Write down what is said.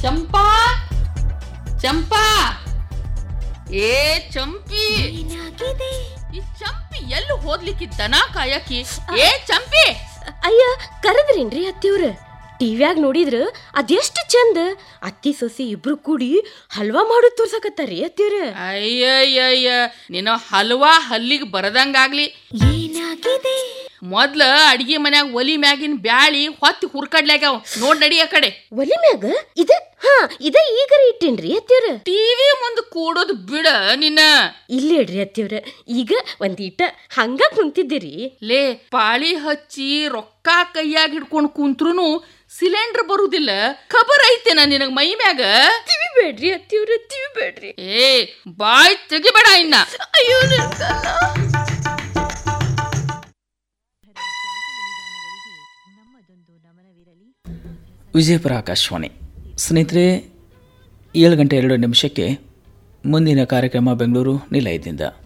ಚಂಪಾ ಚಂಪಾ ಏ ಚಂಪಿ ಈ ಚಂಪಿ ಎಲ್ಲಿ ಹೋದ್ಲಿಕ್ಕಿ ದನ ಕಾಯಕಿ ಏ ಚಂಪಿ ಅಯ್ಯ ಕರೆದ್ರೇನ್ರಿ ಅತ್ತಿಯವ್ರ ಟಿವ್ಯಾಗ ನೋಡಿದ್ರ ಅದೆಷ್ಟು ಚಂದ ಅತ್ತಿ ಸೊಸಿ ಇಬ್ರು ಕೂಡಿ ಹಲ್ವಾ ಮಾಡು ತೋರ್ಸಕತ್ತಾರಿ ಅತ್ತಿಯವ್ರ ಅಯ್ಯಯ್ಯಯ್ಯ ನಿನ್ನ ಹಲ್ವಾ ಹಲ್ಲಿಗೆ ಬರದಂಗಾಗ್ಲಿ ಏನಾಗಿದೆ ಮೊದ್ಲ ಅಡಿಗೆ ಮನ್ಯಾಗ ಒಲಿ ಮ್ಯಾಗಿನ ಬ್ಯಾಳಿ ಹೊತ್ತಿ ಹುರ್ಕಡ್ಲಾಗ್ಯಾವ ನೋಡ್ ನಡಿ ಆ ಕಡೆ ಒಲಿ ಮ್ಯಾಗ ಇದ ಹಾ ಇದ ಈಗರ ಇಟ್ಟೇನ್ರಿ ಅತ್ತಿಯವ್ರ ಟಿವಿ ಮುಂದ್ ಕೂಡೋದು ಬಿಡ ನಿನ್ನ ಇಲ್ಲೇ ಇಡ್ರಿ ಅತ್ತಿಯವ್ರ ಈಗ ಒಂದೀಟ ಹಂಗ ಕುಂತಿದ್ದೀರಿ ಲೇ ಪಾಳಿ ಹಚ್ಚಿ ರೊಕ್ಕ ಕೈಯಾಗ ಹಿಡ್ಕೊಂಡ್ ಕುಂತ್ರುನು ಸಿಲಿಂಡರ್ ಬರುದಿಲ್ಲ ಖಬರ್ ಐತೆನ ನಿನಗ್ ಮೈ ಮ್ಯಾಗ ತಿವಿ ಬೇಡ್ರಿ ಅತ್ತಿಯವ್ರ ತಿವಿ ಬೇಡ್ರಿ ಏ ಬಾಯ್ ತೆಗಿಬೇಡ ಇನ್ನ ಅಯ್ಯೋ ನನ್ ಕಾಲ. ವಿಜಯಪುರ ಆಕಾಶವಾಣಿ ಸ್ನೇಹಿತರೆ ಏಳು ಗಂಟೆ ಎರಡು ನಿಮಿಷಕ್ಕೆ ಮುಂದಿನ ಕಾರ್ಯಕ್ರಮ ಬೆಂಗಳೂರು ನಿಲಯದಿಂದ